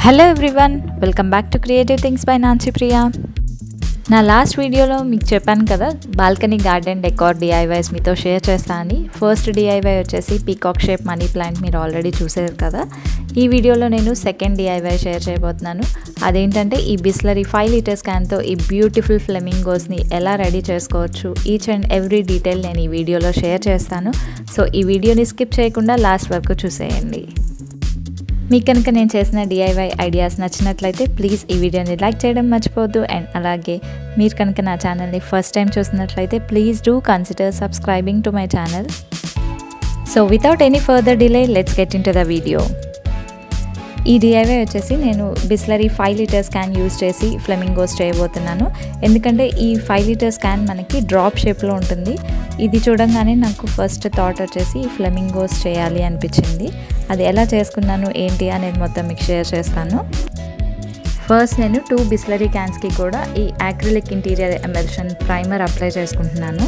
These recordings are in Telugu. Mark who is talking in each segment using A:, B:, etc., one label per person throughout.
A: Hello everyone welcome back to creative things by Nancy Priya నా లాస్ట్ వీడియోలో మీకు చెప్పాను కదా బాల్కనీ గార్డెన్ డెకార్ డిఐవైస్ మీతో షేర్ చేస్తా అని ఫస్ట్ డిఐవై వచ్చేసి పీకాక్ షేప్ మనీ ప్లాంట్ మీరు ఆల్రెడీ చూసారు కదా ఈ వీడియోలో నేను సెకండ్ డిఐవై షేర్ చేయబోతున్నాను అదేంటంటే ఈ బిస్లరీ ఫైవ్ లీటర్స్ క్యాన్తో ఈ బ్యూటిఫుల్ ఫ్లెమింగోస్ని ఎలా రెడీ చేసుకోవచ్చు ఈచ్ అండ్ ఎవ్రీ డీటెయిల్ నేను ఈ వీడియోలో షేర్ చేస్తాను సో ఈ వీడియోని స్కిప్ చేయకుండా లాస్ట్ వరకు చూసేయండి మీకు కనుక నేను చేసిన డిఐవై ఐడియాస్ నచ్చినట్లయితే ప్లీజ్ ఈ వీడియోని లైక్ చేయడం మర్చిపోవద్దు అండ్ అలాగే మీరు కనుక నా ఛానల్ని ఫస్ట్ టైం చూసినట్లయితే please do consider subscribing to my channel so without any further delay let's get into the video ఈ డిఐవై వచ్చేసి నేను Bisleri five litres can use చేసి ఫ్లెమింగోస్ చేయబోతున్నాను ఎందుకంటే ఈ ఫైవ్ లీటర్స్ క్యాన్ మనకి డ్రాప్ షేప్లో ఉంటుంది ఇది చూడంగానే నాకు ఫస్ట్ థాట్ వచ్చేసి ఫ్లెమింగోస్ చేయాలి అనిపించింది అది ఎలా చేసుకున్నాను ఏంటి అనేది మొత్తం మీకు షేర్ చేస్తాను ఫస్ట్ నేను టూ బిస్లరీ క్యాన్స్కి కూడా ఈ acrylic interior emulsion primer apply చేసుకుంటున్నాను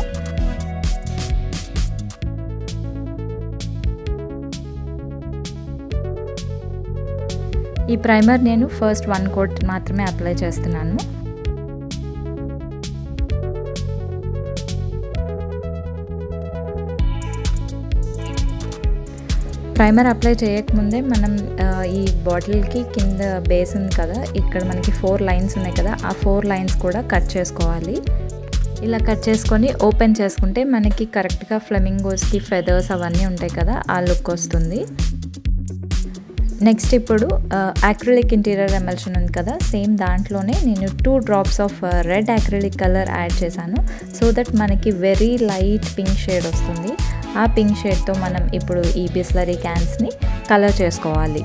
A: ఈ ప్రైమర్ నేను ఫస్ట్ వన్ కోట్ మాత్రమే అప్లై చేస్తున్నాను ప్రైమర్ అప్లై చేయకముందే మనం ఈ బాటిల్కి కింద బేస్ ఉంది కదా ఇక్కడ మనకి ఫోర్ లైన్స్ ఉన్నాయి కదా ఆ ఫోర్ లైన్స్ కూడా కట్ చేసుకోవాలి ఇలా కట్ చేసుకొని ఓపెన్ చేసుకుంటే మనకి కరెక్ట్గా ఫ్లెమింగోస్కి ఫెదర్స్ అవన్నీ ఉంటాయి కదా ఆ లుక్ వస్తుంది నెక్స్ట్ ఇప్పుడు యాక్రిలిక్ ఇంటీరియర్ ఎమల్షన్ ఉంది కదా సేమ్ దాంట్లోనే నేను two drops of red acrylic colour add చేశాను సో దట్ మనకి వెరీ లైట్ పింక్ షేడ్ వస్తుంది ఆ పింక్ షేడ్తో మనం ఇప్పుడు ఈ బిస్లరీ క్యాన్స్ని కలర్ చేసుకోవాలి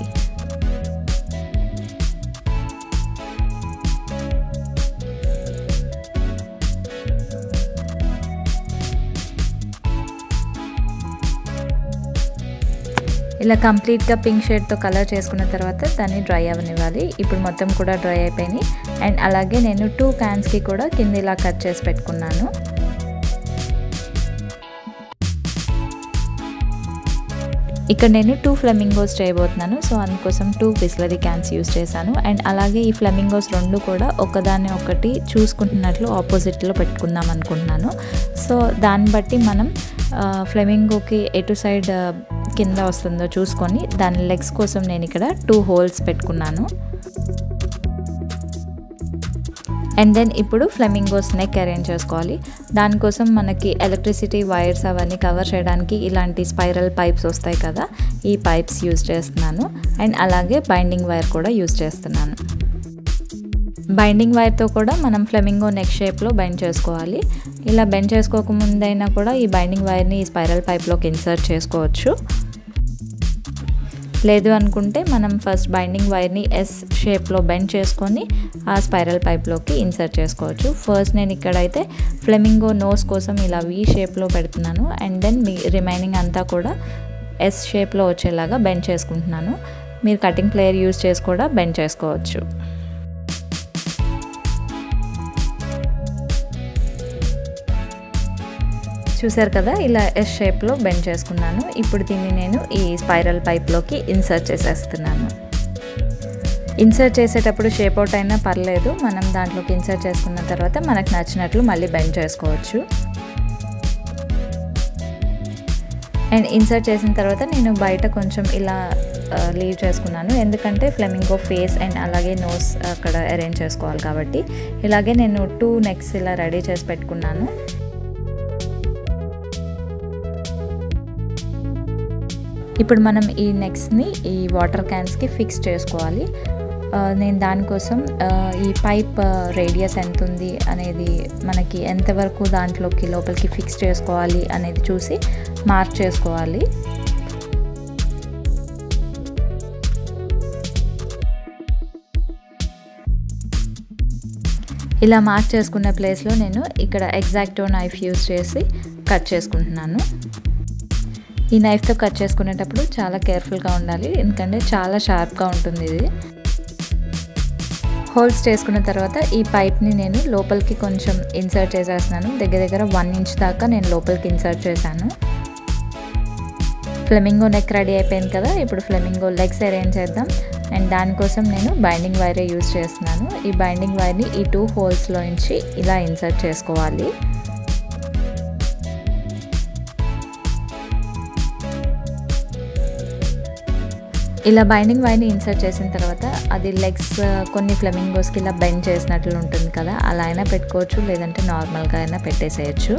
A: ఇలా కంప్లీట్గా పింక్ షేడ్తో కలర్ చేసుకున్న తర్వాత దాన్ని డ్రై అవనివ్వాలి ఇప్పుడు మొత్తం కూడా డ్రై అయిపోయినాయి అండ్ అలాగే నేను టూ క్యాన్స్కి కూడా కింద ఇలా కట్ చేసి పెట్టుకున్నాను ఇక్కడ నేను టూ ఫ్లెమింగోస్ చేయబోతున్నాను సో అందుకోసం టూ బిస్లరీ క్యాన్స్ యూస్ చేశాను అండ్ అలాగే ఈ ఫ్లెమింగోస్ రెండు కూడా ఒకదాన్ని ఒకటి చూసుకుంటున్నట్లు ఆపోజిట్లో పెట్టుకుందాం అనుకుంటున్నాను సో దాన్ని బట్టి మనం ఫ్లెమింగోకి ఎటు సైడ్ కింద వస్తుందో చూసుకొని దాని లెగ్స్ కోసం నేను ఇక్కడ టూ హోల్స్ పెట్టుకున్నాను అండ్ దెన్ ఇప్పుడు ఫ్లెమింగోస్ నెక్ అరేంజ్ చేసుకోవాలి దానికోసం మనకి ఎలక్ట్రిసిటీ వైర్స్ అవన్నీ కవర్ చేయడానికి ఇలాంటి స్పైరల్ పైప్స్ వస్తాయి కదా ఈ పైప్స్ యూజ్ చేస్తున్నాను అండ్ అలాగే బైండింగ్ వైర్ కూడా యూజ్ చేస్తున్నాను బైండింగ్ వైర్తో కూడా మనం ఫ్లెమింగో నెక్ షేప్లో బెండ్ చేసుకోవాలి ఇలా బెండ్ చేసుకోకముందైనా కూడా ఈ బైండింగ్ వైర్ని ఈ స్పైరల్ పైప్లోకి ఇన్సర్ట్ చేసుకోవచ్చు లేదు అనుకుంటే మనం ఫస్ట్ బైండింగ్ వైర్ని ఎస్ షేప్లో బెండ్ చేసుకొని ఆ స్పైరల్ పైప్లోకి ఇన్సర్ట్ చేసుకోవచ్చు ఫస్ట్ నేను ఇక్కడైతే ఫ్లెమింగో నోస్ కోసం ఇలా వీ షేప్లో పెడుతున్నాను అండ్ దెన్ మీ రిమైనింగ్ అంతా కూడా ఎస్ షేప్లో వచ్చేలాగా బెండ్ చేసుకుంటున్నాను మీరు కటింగ్ ప్లేయర్ యూజ్ చేసి కూడా బెండ్ చేసుకోవచ్చు చూసారు కదా ఇలా ఎస్ షేప్లో బెండ్ చేసుకున్నాను ఇప్పుడు దీన్ని నేను ఈ స్పైరల్ పైప్లోకి ఇన్సర్ట్ చేసేస్తున్నాను ఇన్సర్ట్ చేసేటప్పుడు షేప్ అవుట్ అయినా పర్లేదు మనం దాంట్లోకి ఇన్సర్ట్ చేసుకున్న తర్వాత మనకు నచ్చినట్లు మళ్ళీ బెండ్ చేసుకోవచ్చు అండ్ ఇన్సర్ట్ చేసిన తర్వాత నేను బయట కొంచెం ఇలా లీవ్ చేసుకున్నాను ఎందుకంటే ఫ్లెమింగో ఫేస్ అండ్ అలాగే నోస్ అక్కడ అరేంజ్ చేసుకోవాలి కాబట్టి ఇలాగే నేను టూ నెక్స్ ఇలా రెడీ చేసి పెట్టుకున్నాను ఇప్పుడు మనం ఈ నెక్స్ట్ని ఈ వాటర్ క్యాన్స్కి ఫిక్స్ చేసుకోవాలి నేను దానికోసం ఈ పైప్ రేడియస్ ఎంత ఉంది అనేది మనకి ఎంతవరకు దాంట్లోకి లోపలికి ఫిక్స్ చేసుకోవాలి అనేది చూసి మార్క్ చేసుకోవాలి ఇలా మార్క్ చేసుకున్న ప్లేస్లో నేను ఇక్కడ ఎగ్జాక్టో నైఫ్ యూజ్ చేసి కట్ చేసుకుంటున్నాను ఈ నైఫ్తో కట్ చేసుకునేటప్పుడు చాలా కేర్ఫుల్గా ఉండాలి ఎందుకంటే చాలా షార్ప్గా ఉంటుంది ఇది హోల్స్ చేసుకున్న తర్వాత ఈ పైప్ని నేను లోపలికి కొంచెం ఇన్సర్ట్ చేసేస్తున్నాను దగ్గర దగ్గర వన్ ఇంచ్ దాకా నేను లోపలికి ఇన్సర్ట్ చేశాను ఫ్లెమింగో నెక్ రెడీ అయిపోయింది కదా ఇప్పుడు ఫ్లెమింగో లెగ్స్ అరేంజ్ చేద్దాం అండ్ దానికోసం నేను బైండింగ్ వైరే యూజ్ చేస్తున్నాను ఈ బైండింగ్ వైర్ని ఈ టూ హోల్స్లో నుంచి ఇలా ఇన్సర్ట్ చేసుకోవాలి ఇలా బైండింగ్ వైర్ని ఇన్సర్ట్ చేసిన తర్వాత అది లెగ్స్ కొన్ని ఫ్లెమింగోస్కి ఇలా బెండ్ చేసినట్లు ఉంటుంది కదా అలా అయినా పెట్టుకోవచ్చు లేదంటే నార్మల్గా అయినా పెట్టేసేయచ్చు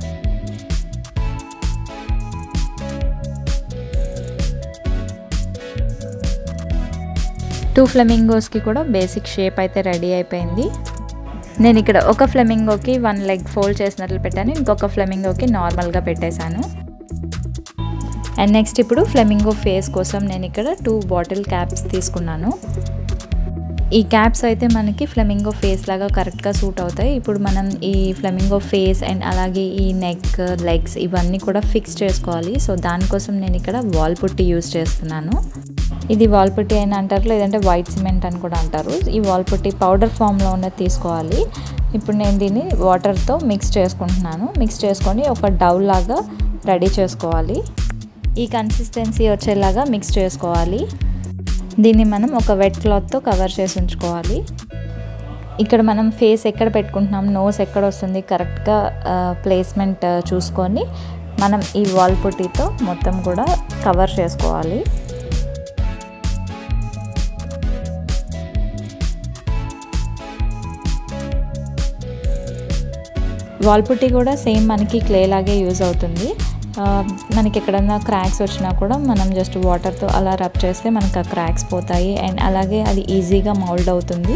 A: టూ ఫ్లెమింగోస్కి కూడా బేసిక్ షేప్ అయితే రెడీ అయిపోయింది నేను ఇక్కడ ఒక ఫ్లెమింగోకి వన్ లెగ్ ఫోల్డ్ చేసినట్లు పెట్టాను ఇంకొక ఫ్లెమింగోకి నార్మల్గా పెట్టేశాను అండ్ నెక్స్ట్ ఇప్పుడు ఫ్లెమింగో ఫేస్ కోసం నేను ఇక్కడ టూ బాటిల్ క్యాప్స్ తీసుకున్నాను ఈ క్యాప్స్ అయితే మనకి ఫ్లెమింగో ఫేస్ లాగా కరెక్ట్గా సూట్ అవుతాయి ఇప్పుడు మనం ఈ ఫ్లెమింగో ఫేస్ అండ్ అలాగే ఈ నెక్ లెగ్స్ ఇవన్నీ కూడా ఫిక్స్ చేసుకోవాలి సో దానికోసం నేను ఇక్కడ వాల్ పుట్టి యూస్ చేస్తున్నాను ఇది వాల్ పుట్టి అయినా అంటారు లేదంటే వైట్ సిమెంట్ అని కూడా అంటారు ఈ వాల్ పుట్టి పౌడర్ ఫామ్లో ఉన్నది తీసుకోవాలి ఇప్పుడు నేను దీన్ని వాటర్తో మిక్స్ చేసుకుంటున్నాను మిక్స్ చేసుకొని ఒక డౌల్ లాగా రెడీ చేసుకోవాలి ఈ కన్సిస్టెన్సీ వచ్చేలాగా మిక్స్ చేసుకోవాలి దీన్ని మనం ఒక వెట్ క్లాత్తో కవర్ చేసి ఉంచుకోవాలి ఇక్కడ మనం ఫేస్ ఎక్కడ పెట్టుకుంటున్నాం నోస్ ఎక్కడ వస్తుంది కరెక్ట్గా ప్లేస్మెంట్ చూసుకొని మనం ఈ వాల్ పుట్టితో మొత్తం కూడా కవర్ చేసుకోవాలి వాల్ పుట్టి కూడా సేమ్ మనకి క్లే లాగే యూజ్ అవుతుంది మనకి ఎక్కడన్నా క్రాక్స్ వచ్చినా కూడా మనం జస్ట్ వాటర్తో అలా రబ్ చేస్తే మనకు ఆ క్రాక్స్ పోతాయి అండ్ అలాగే అది ఈజీగా మౌల్డ్ అవుతుంది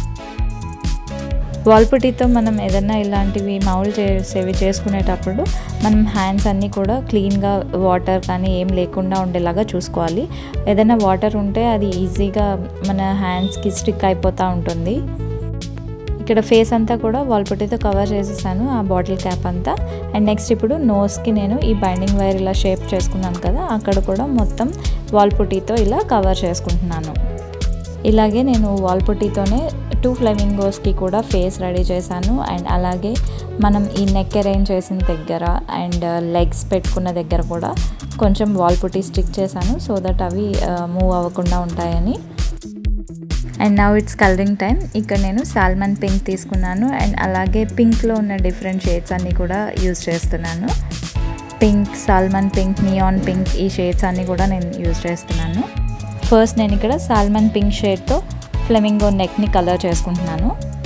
A: వాల్పుటీతో మనం ఏదైనా ఇలాంటివి మౌల్డ్ చేసేవి చేసుకునేటప్పుడు మనం హ్యాండ్స్ అన్నీ కూడా క్లీన్గా వాటర్ కానీ ఏం లేకుండా ఉండేలాగా చూసుకోవాలి ఏదైనా వాటర్ ఉంటే అది ఈజీగా మన హ్యాండ్స్కి స్టిక్ అయిపోతూ ఉంటుంది ఇక్కడ ఫేస్ అంతా కూడా వాల్పుట్టితో కవర్ చేసేసాను ఆ బాటిల్ క్యాప్ అంతా అండ్ నెక్స్ట్ ఇప్పుడు నోస్కి నేను ఈ బైండింగ్ వైర్ ఇలా షేప్ చేసుకున్నాను కదా అక్కడ కూడా మొత్తం వాల్పుట్టితో ఇలా కవర్ చేసుకుంటున్నాను ఇలాగే నేను వాల్పుట్టితోనే టూ ఫ్లెమింగోస్కి కూడా ఫేస్ రెడీ చేశాను అండ్ అలాగే మనం ఈ నెక్ అరేంజ్ చేసిన దగ్గర అండ్ లెగ్స్ పెట్టుకున్న దగ్గర కూడా కొంచెం వాల్పుట్టి స్టిక్ చేశాను సో దట్ అవి మూవ్ అవ్వకుండా ఉంటాయని and now it's colouring time ఇక్కడ నేను సాల్మన్ పింక్ తీసుకున్నాను అండ్ అలాగే పింక్లో ఉన్న డిఫరెంట్ షేడ్స్ అన్నీ కూడా యూజ్ చేస్తున్నాను pink salmon pink neon pink ఈ షేడ్స్ అన్నీ కూడా నేను యూజ్ చేస్తున్నాను ఫస్ట్ నేను ఇక్కడ సాల్మన్ పింక్ షేడ్తో ఫ్లెమింగో నెక్ని కలర్ చేసుకుంటున్నాను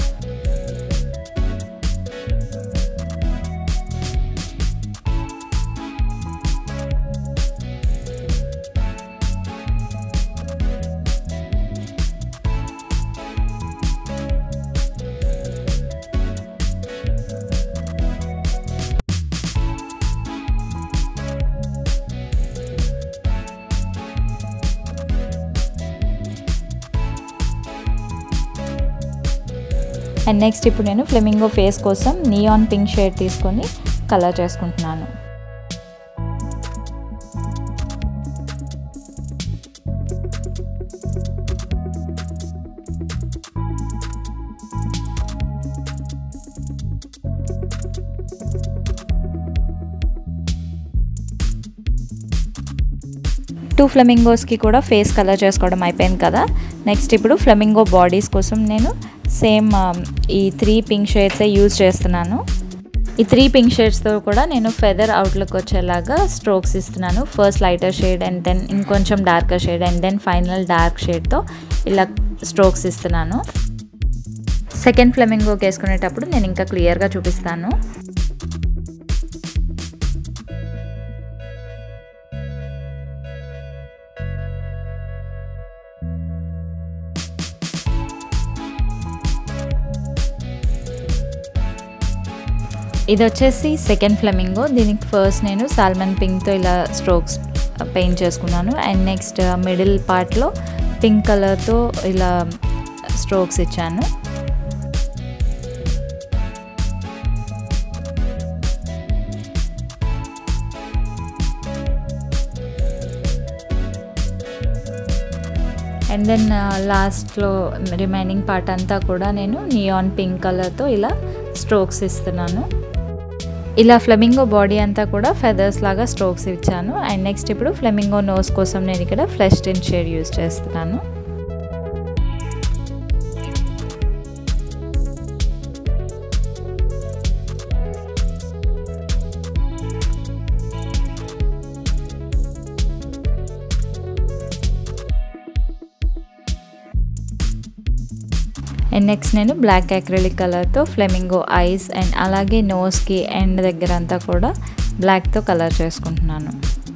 A: అండ్ నెక్స్ట్ ఇప్పుడు నేను ఫ్లెమింగో ఫేస్ కోసం నియాన్ పింక్ షేడ్ తీసుకొని కలర్ చేసుకుంటున్నాను టూ ఫ్లెమింగోస్కి కూడా ఫేస్ కలర్ చేసుకోవడం అయిపోయింది కదా నెక్స్ట్ ఇప్పుడు ఫ్లెమింగో బాడీస్ కోసం నేను సేమ్ ఈ త్రీ పింక్ షేడ్సే యూజ్ చేస్తున్నాను ఈ త్రీ పింక్ షేడ్స్తో కూడా నేను ఫెదర్ అవుట్లుక్ వచ్చేలాగా స్ట్రోక్స్ ఇస్తున్నాను first lighter shade and then ఇంకొంచెం darker shade and then final dark షేడ్తో ఇలా స్ట్రోక్స్ ఇస్తున్నాను సెకండ్ ఫ్లెమింగోకి వేసుకునేటప్పుడు నేను ఇంకా క్లియర్గా చూపిస్తాను ఇది వచ్చేసి సెకండ్ ఫ్లెమింగో దీనికి ఫస్ట్ నేను సాల్మన్ పింక్తో ఇలా స్ట్రోక్స్ పెయింట్ చేసుకున్నాను అండ్ నెక్స్ట్ మిడిల్ పార్ట్లో పింక్ కలర్తో ఇలా స్ట్రోక్స్ ఇచ్చాను అండ్ దెన్ లాస్ట్లో రిమైనింగ్ పార్ట్ అంతా కూడా నేను నియాన్ పింక్ కలర్తో ఇలా స్ట్రోక్స్ ఇస్తున్నాను ఇలా ఫ్లెమింగో బాడీ అంతా కూడా ఫెదర్స్ లాగా స్ట్రోక్స్ ఇచ్చాను అండ్ నెక్స్ట్ ఇప్పుడు ఫ్లెమింగో నోస్ కోసం నేను ఇక్కడ ఫ్లెష్ టిన్ షేడ్ యూస్ చేస్తున్నాను అండ్ నెక్స్ట్ నేను బ్లాక్ అక్రిలిక్ కలర్తో ఫ్లెమింగో ఐస్ అండ్ అలాగే నోస్కి ఎండ్ దగ్గర అంతా కూడా బ్లాక్తో కలర్ చేసుకుంటున్నాను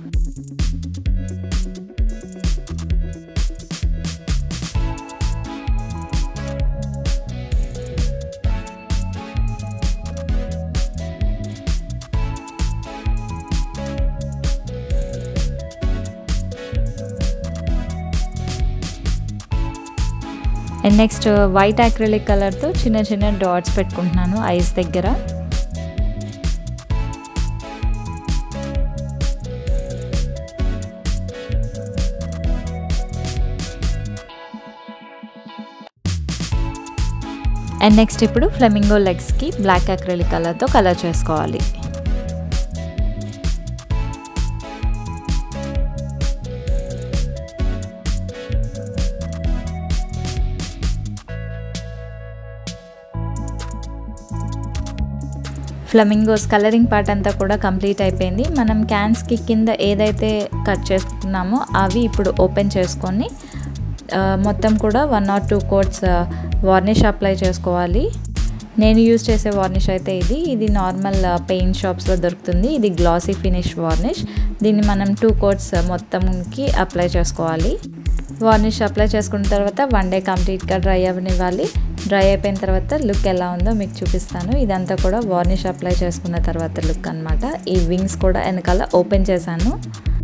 A: అండ్ నెక్స్ట్ వైట్ అక్రిలిక్ కలర్తో చిన్న చిన్న డాట్స్ పెట్టుకుంటున్నాను ఐస్ దగ్గర అండ్ నెక్స్ట్ ఇప్పుడు ఫ్లెమింగో లెగ్స్కి బ్లాక్ అక్రిలిక్ కలర్తో కలర్ చేసుకోవాలి ఫ్లమింగోస్ కలరింగ్ పార్ట్ అంతా కూడా కంప్లీట్ అయిపోయింది మనం క్యాన్స్కి కింద ఏదైతే కట్ చేసుకున్నామో అవి ఇప్పుడు ఓపెన్ చేసుకొని మొత్తం కూడా one or two coats varnish apply చేసుకోవాలి నేను యూజ్ చేసే వార్నిష్ అయితే ఇది ఇది నార్మల్ పెయింట్ షాప్స్లో దొరుకుతుంది ఇది గ్లాసీ ఫినిష్ వార్నిష్ దీన్ని మనం టూ కోట్స్ మొత్తంకి అప్లై చేసుకోవాలి వార్నిష్ అప్లై చేసుకున్న తర్వాత వన్ డే కంప్లీట్గా డ్రై అవ్వనివ్వాలి డ్రై అయిపోయిన తర్వాత లుక్ ఎలా ఉందో మీకు చూపిస్తాను ఇదంతా కూడా వార్నిష్ అప్లై చేసుకున్న తర్వాత లుక్ అనమాట ఈ వింగ్స్ కూడా వెనకాల ఓపెన్ చేశాను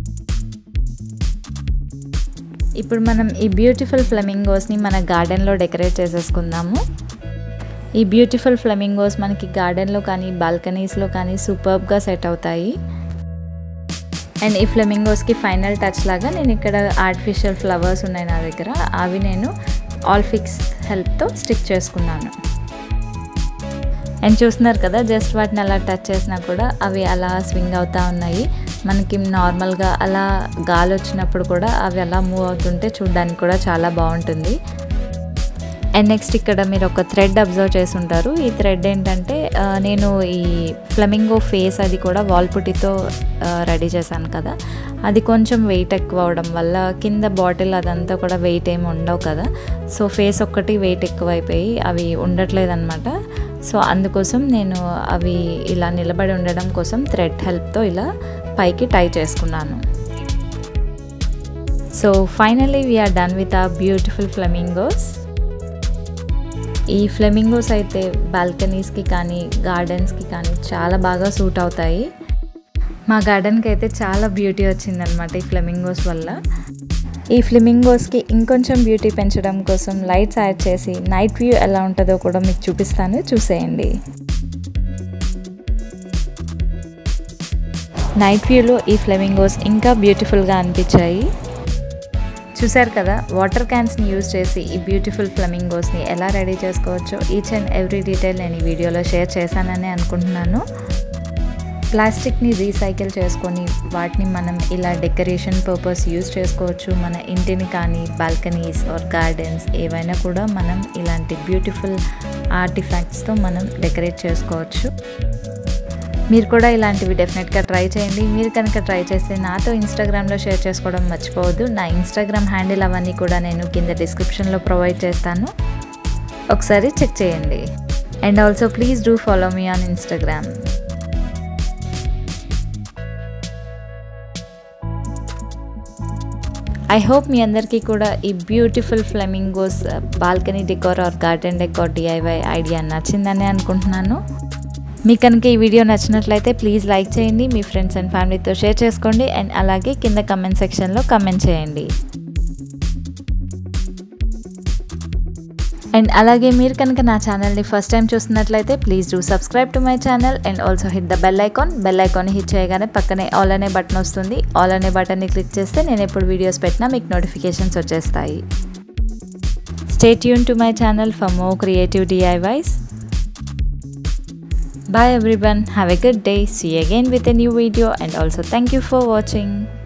A: ఇప్పుడు మనం ఈ బ్యూటిఫుల్ ఫ్లెమింగోస్ని మన గార్డెన్లో డెకరేట్ చేసేసుకుందాము ఈ బ్యూటిఫుల్ ఫ్లెమింగోస్ మనకి గార్డెన్లో కానీ బాల్కనీస్లో కానీ సూపర్బ్గా సెట్ అవుతాయి అండ్ ఈ ఫ్లెమింగోస్కి ఫైనల్ టచ్ లాగా నేను ఇక్కడ ఆర్టిఫిషియల్ ఫ్లవర్స్ ఉన్నాయి నా దగ్గర అవి నేను ఆల్ ఫిక్స్ హెల్ప్తో స్టిక్ చేసుకున్నాను అండ్ చూస్తున్నారు కదా జస్ట్ వాటిని అలా టచ్ చేసినా కూడా అవి అలా స్వింగ్ అవుతూ ఉన్నాయి మనకి నార్మల్గా అలా గాలి వచ్చినప్పుడు కూడా అవి అలా మూవ్ అవుతుంటే చూడడానికి కూడా చాలా బాగుంటుంది అండ్ నెక్స్ట్ ఇక్కడ మీరు ఒక థ్రెడ్ అబ్జర్వ్ చేసి ఉంటారు ఈ థ్రెడ్ ఏంటంటే నేను ఈ ఫ్లెమింగో ఫేస్ అది కూడా వాల్ పుట్టితో రెడీ చేశాను కదా అది కొంచెం వెయిట్ ఎక్కువ అవడం వల్ల కింద బాటిల్ అదంతా కూడా వెయిట్ ఏమి ఉండవు కదా సో ఫేస్ ఒక్కటి వెయిట్ ఎక్కువ అయిపోయి అవి ఉండట్లేదు అనమాట సో అందుకోసం నేను అవి ఇలా నిలబడి ఉండడం కోసం థ్రెడ్ హెల్ప్తో ఇలా పైకి టై చేసుకున్నాను so finally we're done with a beautiful flamingos ఈ ఫ్లెమింగోస్ అయితే బాల్కనీస్కి కానీ గార్డెన్స్కి కానీ చాలా బాగా సూట్ అవుతాయి మా గార్డెన్కి అయితే చాలా బ్యూటీ వచ్చిందనమాట ఈ ఫ్లెమింగోస్ వల్ల ఈ ఫ్లెమింగోస్కి ఇంకొంచెం బ్యూటీ పెంచడం కోసం లైట్స్ యాడ్ చేసి నైట్ వ్యూ ఎలా ఉంటుందో కూడా మీకు చూపిస్తాను చూసేయండి నైట్ వ్యూలో ఈ ఫ్లెమింగోస్ ఇంకా బ్యూటిఫుల్గా అనిపించాయి చూశారు కదా వాటర్ క్యాన్స్ని యూజ్ చేసి ఈ బ్యూటిఫుల్ ఫ్లమింగోస్ని ఎలా రెడీ చేసుకోవచ్చో ఈచ్ అండ్ ఎవ్రీ డీటెయిల్ నేను ఈ వీడియోలో షేర్ చేశానని అనుకుంటున్నాను ప్లాస్టిక్ని రీసైకిల్ చేసుకొని వాటిని మనం ఇలా డెకరేషన్ పర్పస్ యూజ్ చేసుకోవచ్చు మన ఇంటిని కానీ బాల్కనీస్ ఆర్ గార్డెన్స్ ఏవైనా కూడా మనం ఇలాంటి బ్యూటిఫుల్ ఆర్టిఫాక్ట్స్తో మనం డెకరేట్ చేసుకోవచ్చు మీరు కూడా ఇలాంటివి డెఫినెట్గా ట్రై చేయండి మీరు కనుక ట్రై చేస్తే నాతో ఇన్స్టాగ్రామ్లో షేర్ చేసుకోవడం మర్చిపోవద్దు నా ఇన్స్టాగ్రామ్ హ్యాండిల్ అవన్నీ కూడా నేను కింద డిస్క్రిప్షన్లో ప్రొవైడ్ చేస్తాను ఒకసారి చెక్ చేయండి and also please do follow me on Instagram I hope మీ అందరికీ కూడా ఈ beautiful flamingos balcony decor or garden decor DIY idea నచ్చిందని అనుకుంటున్నాను మీకు కనుక ఈ వీడియో నచ్చినట్లయితే ప్లీజ్ లైక్ చేయండి మీ ఫ్రెండ్స్ అండ్ ఫ్యామిలీతో షేర్ చేసుకోండి అండ్ అలాగే కింద కమెంట్ సెక్షన్లో కమెంట్ చేయండి అండ్ అలాగే మీరు కనుక నా ఛానల్ని ఫస్ట్ టైం చూస్తున్నట్లయితే please do subscribe to my channel and also hit the bell icon bell icon hit చేయగానే పక్కనే ఆల్ అనే బటన్ వస్తుంది ఆల్ అనే బటన్ని క్లిక్ చేస్తే నేను ఎప్పుడు వీడియోస్ పెట్టినా మీకు నోటిఫికేషన్స్ వచ్చేస్తాయి stay tune to my channel for more creative DIYs Bye everyone. Have a good day. See you again with a new video and also thank you for watching.